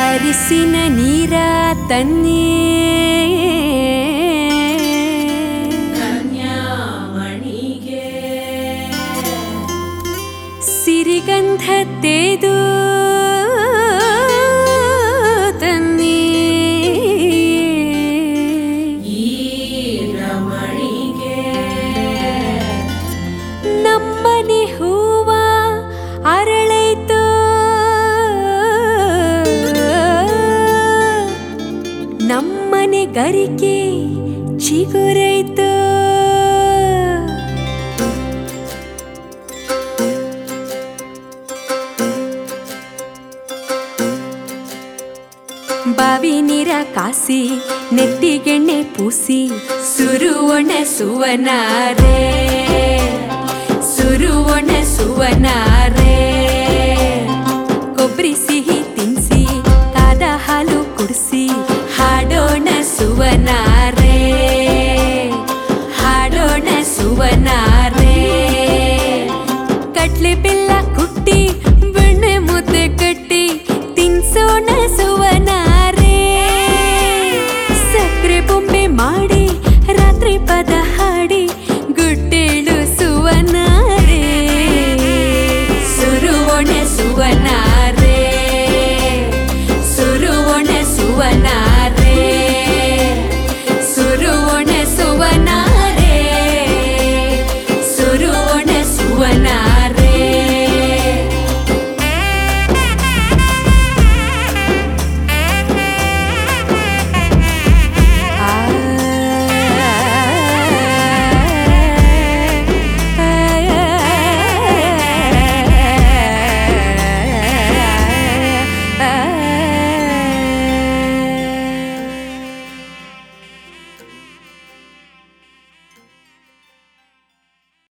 ಅರಿಸಿನ ನೀರ ತನ್ನಿ ಕನ್ಯಾಮಣಿಗೆ ಸಿರಿಗಂಧ ತೇದು ತನ್ನಿ ಈ ರಮಣಿಗೆ ನಮ್ಮನೆ ಹೂವ ಅರಳೈತು ನಮ್ಮನೆ ಗರಿಕೆ ಚಿಗುರೈತು ಬಾವಿ ನೀರ ಕಾಸಿ ನೆತ್ತಿಗೆಣ್ಣೆ ಪೂಸಿ ಸುರುವಣ ಸುವನಾರೇ ಸುರುವಣ ಸುವನಾರೇ ಕೊಬ್ಬರಿ ಸಿಹಿ ತಿನ್ಸಿ ಕಾದ ಹಾಲು ಕುಡಿಸಿ ಹಾಡೋಣ ಸುವನಾರೇ ಹಾಡೋಣ ಸುವನಾರೇ ಕಟ್ಲೆ ಬೆಲ್ಲ ಕುಟ್ಟಿ ಬೆಣ್ಣೆ ಮುದ್ದೆ ಕಟ್ಟಿ ತಿನ್ಸೋಣ